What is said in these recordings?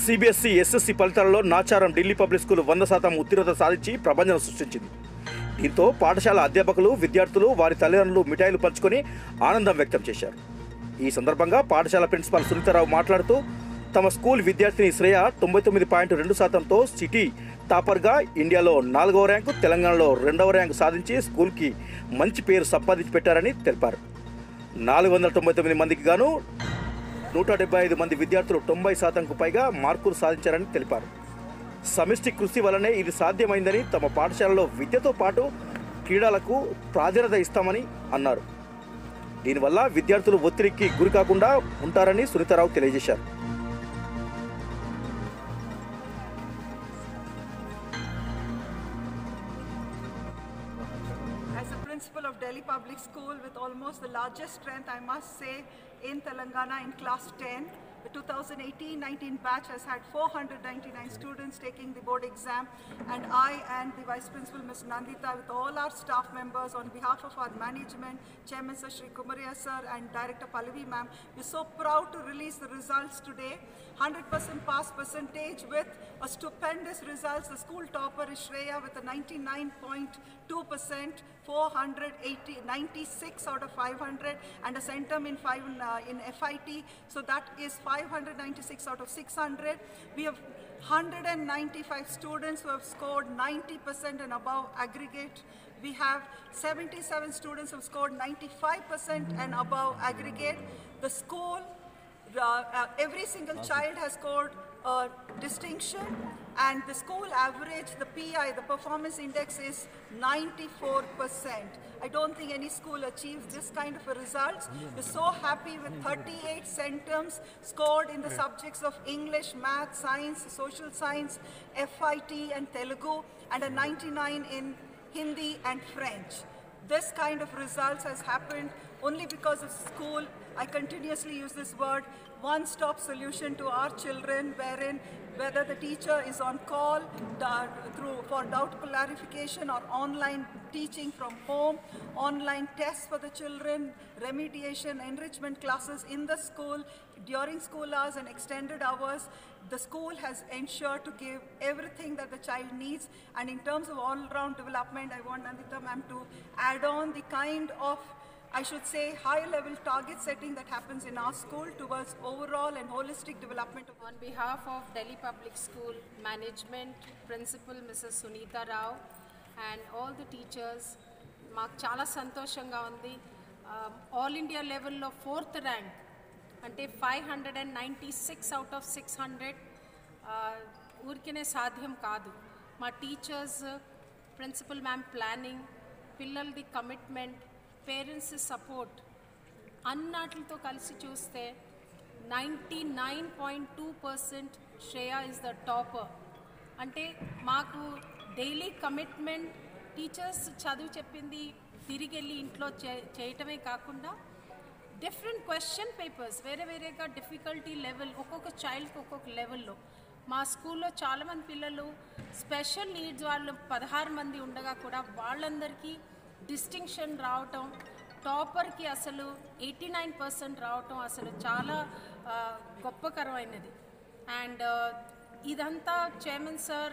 CBSE SSC ఫలితాలలో Nacharam Delhi public school వంద శాతం ఉత్తీర్ణత సాధించి ప్రభంజనం సృష్టించింది దీంతో పాఠశాల అధ్యాపకులు విద్యార్థులు వారి తల్లిదండ్రులు మిఠాయిలు పంచుకొని ఆనందం వ్యక్తం చేశారు ఈ సందర్భంగా పాఠశాల ప్రిన్సిపాల్ సునీతారావు మాట్లాడుతూ తమ స్కూల్ విద్యార్థిని శ్రేయ తొంభై తొమ్మిది పాయింట్ రెండు శాతంతో సిటీ టాపర్గా ఇండియాలో నాలుగవ ర్యాంకు తెలంగాణలో రెండవ ర్యాంకు సాధించి స్కూల్కి మంచి పేరు సంపాదించి పెట్టారని తెలిపారు నాలుగు వందల తొంభై తొమ్మిది మందికి గాను నూట డెబ్బై ఐదు మంది విద్యార్థులు తొంభై శాతంకు పైగా మార్కులు సాధించారని తెలిపారు సమిష్టి కృషి వలనే ఇది సాధ్యమైందని తమ పాఠశాలలో విద్యతో పాటు క్రీడలకు ప్రాధాన్యత ఇస్తామని అన్నారు దీనివల్ల విద్యార్థులు ఒత్తిడికి గురి కాకుండా ఉంటారని సునీతారావు తెలియజేశారు As a principal of Delhi Public School with almost the largest strength, I must say, in Telangana in class 10, the 2018-19 batch has had 499 students taking the board exam and I and the Vice Principal Ms. Nandita with all our staff members on behalf of our management, Chairman Sir Shri Kumaria Sir and Director Pallavi Ma'am, we're so proud to release the results today. 100% pass percentage with a stupendous results. The school topper is Shreya with a 99.2%, 480, 96 out of 500, and a centum in five uh, in FIT. So that is 596 out of 600. We have 195 students who have scored 90% and above aggregate. We have 77 students who have scored 95% and above aggregate. The school uh, uh, every single child has scored a distinction and the school average, the PI, the performance index is 94%. I don't think any school achieves this kind of a results. We're so happy with 38 centums scored in the subjects of English, math, science, social science, FIT and Telugu and a 99 in Hindi and French. This kind of results has happened only because of school. I continuously use this word one stop solution to our children, wherein whether the teacher is on call da- through for doubt clarification or online teaching from home, online tests for the children, remediation, enrichment classes in the school during school hours and extended hours. The school has ensured to give everything that the child needs. And in terms of all-round development, I want Nandita ma'am to add on the kind of I should say high-level target setting that happens in our school towards overall and holistic development of On behalf of Delhi Public School Management, Principal Mrs. Sunita Rao and all the teachers, మాకు చాలా సంతోషంగా ఉంది all India లెవెల్లో fourth rank అంటే five hundred and ninety six out of six hundred ఊరికనే సాధ్యం కాదు మా టీచర్స్ ప్రిన్సిపల్ మ్యామ్ ప్లానింగ్ పిల్లలది కమిట్మెంట్ పేరెంట్స్ సపోర్ట్ అన్నాటితో కలిసి చూస్తే ninety nine point two percent Shreya is the topper అంటే మాకు డైలీ కమిట్మెంట్ టీచర్స్ చదువు చెప్పింది తిరిగి వెళ్ళి ఇంట్లో చే చేయటమే కాకుండా డిఫరెంట్ క్వశ్చన్ పేపర్స్ వేరే వేరేగా డిఫికల్టీ లెవెల్ ఒక్కొక్క చైల్డ్కి ఒక్కొక్క లెవెల్లో మా స్కూల్లో చాలామంది పిల్లలు స్పెషల్ నీడ్స్ వాళ్ళు పదహారు మంది ఉండగా కూడా వాళ్ళందరికీ డిస్టింక్షన్ రావటం టాపర్కి అసలు ఎయిటీ నైన్ పర్సెంట్ రావటం అసలు చాలా ఆ, గొప్పకరమైనది అండ్ ఇదంతా చైర్మన్ సార్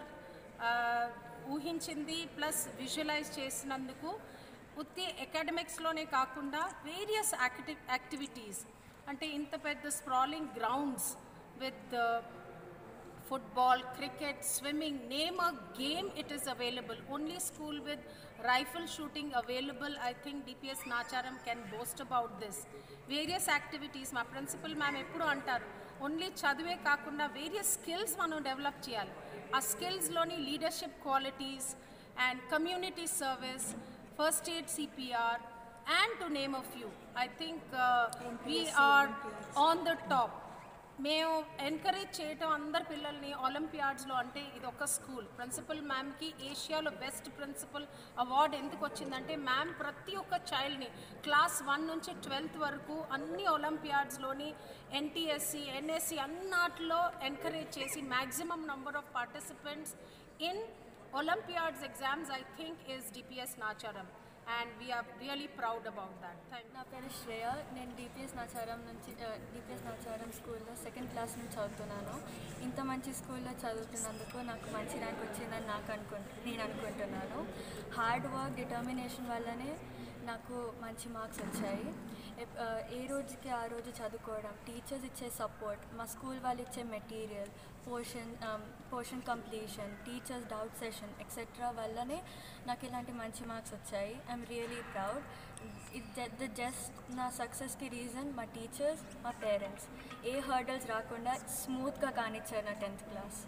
ఊహించింది ప్లస్ విజువలైజ్ చేసినందుకు ఉత్తి అకాడమిక్స్లోనే కాకుండా వేరియస్ యాక్టి యాక్టివిటీస్ అంటే ఇంత పెద్ద sprawling grounds with football, cricket, swimming, name a game, it is available. Only school with rifle shooting available, I think DPS Nacharam can boast about this. Various activities మా principal ma'am ఎప్పుడు అంటారు only చదివే కాకుండా various skills మనం develop చేయాలి ఆ స్కిల్స్లోని leadership qualities and community service first aid CPR and to name a few I think we're on the top మేము ఎంకరేజ్ చేయటం అందరి పిల్లల్ని ఒలింపియాడ్స్లో అంటే ఇది ఒక స్కూల్ ప్రిన్సిపల్ మ్యామ్కి ఏషియాలో బెస్ట్ ప్రిన్సిపల్ అవార్డు ఎందుకు వచ్చిందంటే మ్యామ్ ప్రతి ఒక్క చైల్డ్ని క్లాస్ వన్ నుంచి ట్వెల్త్ వరకు అన్ని ఒలింపియాడ్స్లోని ఎన్టీఎస్సి ఎన్ఎస్సి అన్నాటిలో ఎంకరేజ్ చేసి maximum number of participants in Olympiads exams, I think, is DPS Nacharam. and we are really proud about that. Thank you. నా పేరు శ్రేయ నేను డిపిఎస్ నాచారం నుంచి డిపిఎస్ నాచారం స్కూల్లో సెకండ్ క్లాస్ నుంచి చదువుతున్నాను ఇంత మంచి స్కూల్లో చదువుతున్నందుకు నాకు మంచి ర్యాంక్ వచ్చిందని నాకు అనుకు నేను అనుకుంటున్నాను హార్డ్ వర్క్ డిటర్మినేషన్ వల్లనే నాకు మంచి మార్క్స్ వచ్చాయి ఎప్- ఆ, ఏ రోజుకి ఆ రోజు చదువుకోవడం టీచర్స్ ఇచ్చే సపోర్ట్ మా స్కూల్ వాళ్ళు ఇచ్చే material portion portion completion teachers doubt session etcetera వల్లనే నాకు ఇలాంటి మంచి మార్క్స్ వచ్చాయి I'm really proud the just నా సక్సెస్కి రీజన్ మా టీచర్స్ మా పేరెంట్స్ ఏ హర్డల్స్ రాకుండా స్మూత్గా కానిచ్చారు నా టెన్త్ క్లాస్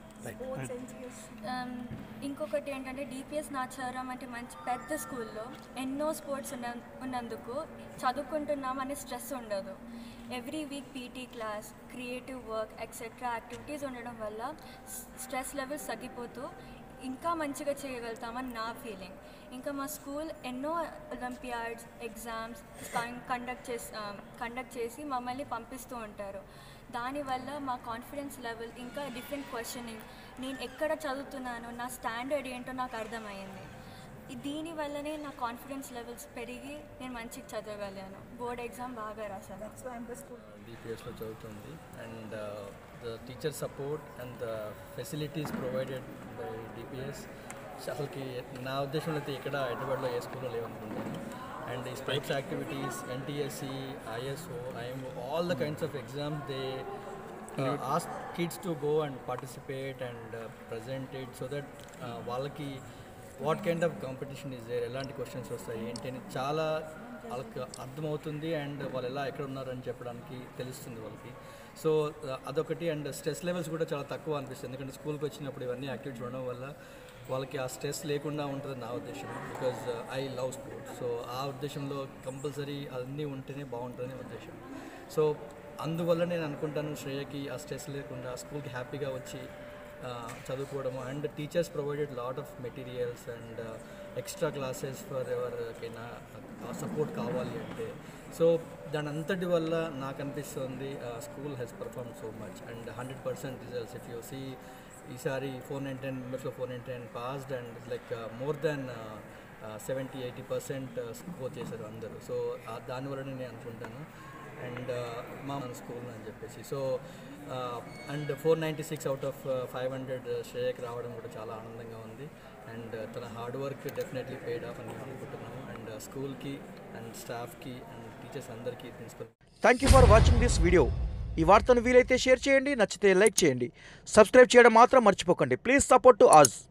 Um, ఇంకొకటి ఏంటంటే డిపిఎస్ నాచారం అంటే మంచి పెద్ద స్కూల్లో ఎన్నో స్పోర్ట్స్ ఉన్న ఉన్నందుకు చదువుకుంటున్నాం అనే స్ట్రెస్ ఉండదు every week PT class creative work etcetera activities ఉండడం వల్ల స్ట్రెస్ లెవెల్స్ తగ్గిపోతూ ఇంకా మంచిగా చేయగలుగుతామని నా ఫీలింగ్ ఇంకా మా స్కూల్ ఎన్నో ఒలింపియాడ్స్ ఎగ్జామ్స్ కండక్ట్ చేసి కండక్ట్ చేసి మమ్మల్ని పంపిస్తూ ఉంటారు దానివల్ల మా కాన్ఫిడెన్స్ లెవెల్ ఇంకా డిఫరెంట్ క్వశ్చనింగ్ నేను ఎక్కడ చదువుతున్నానో నా స్టాండర్డ్ ఏంటో నాకు అర్థమైంది ఈ- దీనివల్లనే నా కాన్ఫిడెన్స్ లెవెల్స్ పెరిగి నేను మంచిగా చదవగలిగాను బోర్డ్ ఎగ్జామ్ బాగా రాశాను So I'm the school. డిపిఎస్లో చదువుతుంది and the teacher support and the facilities provided by DPS అసలుకి నా ఉద్దేశంలో అయితే ఇక్కడ హైదరాబాద్లో ఏ స్కూల్లో లేవనుకుంటాను అండ్ ఈ sports activities NTSC ISO IMO all the kinds of exams they ask kids to go and participate and present it so that వాళ్ళకి what kind of competition is there ఎలాంటి క్వశ్చన్స్ వస్తాయి ఏంటి అని చాలా వాళ్ళకి అర్థమవుతుంది అండ్ వాళ్ళు ఎలా ఎక్కడ ఉన్నారు అని చెప్పడానికి తెలుస్తుంది వాళ్ళకి సో అదొకటి అండ్ స్ట్రెస్ లెవెల్స్ కూడా చాలా తక్కువ అనిపిస్తుంది ఎందుకంటే స్కూల్కి వచ్చినప్పుడు ఇవన్నీ యాక్టివిటీస్ ఉండడం వల్ల వాళ్ళకి ఆ స్ట్రెస్ లేకుండా ఉంటుందని నా ఉద్దేశం because I love sports so ఆ ఉద్దేశంలో కంపల్సరీ అన్నీ ఉంటేనే బాగుంటుందని ఉద్దేశం సో అందువల్ల నేను అనుకుంటాను శ్రేయకి ఆ స్ట్రెస్ లేకుండా స్కూల్కి హ్యాపీగా వచ్చి ఆ, చదువుకోవడము and teachers provided lot of materials and extra classes for ఎవరికైనా సపోర్ట్ కావాలి అంటే సో దాని అంతటి వల్ల నాకు అనిపిస్తుంది school has perform so much and hundred percent results if you see ఈసారి ఫోర్ నైన్ టెన్ మెంబర్స్లో four nine ten passed and like more than seventy eighty percent score చేశారు అందరూ సో దానివల్ల నేను అనుకుంటాను అండ్ మా స్కూల్ అని చెప్పేసి so and four ninety six out of five hundred శ్రేయకి రావడం కూడా చాలా ఆనందంగా ఉంది అండ్ తన hard work definitely paid off అని మేము అనుకుంటున్నాము అండ్ స్కూల్కి అండ్ స్టాఫ్కి అండ్ టీచర్స్ అందరికీ principal thank you for watching this video ఈ వార్తను వీలైతే షేర్ చేయండి నచ్చితే లైక్ చేయండి సబ్స్క్రైబ్ చేయడం మాత్రం మర్చిపోకండి ప్లీజ్ సపోర్ట్ టు అజ్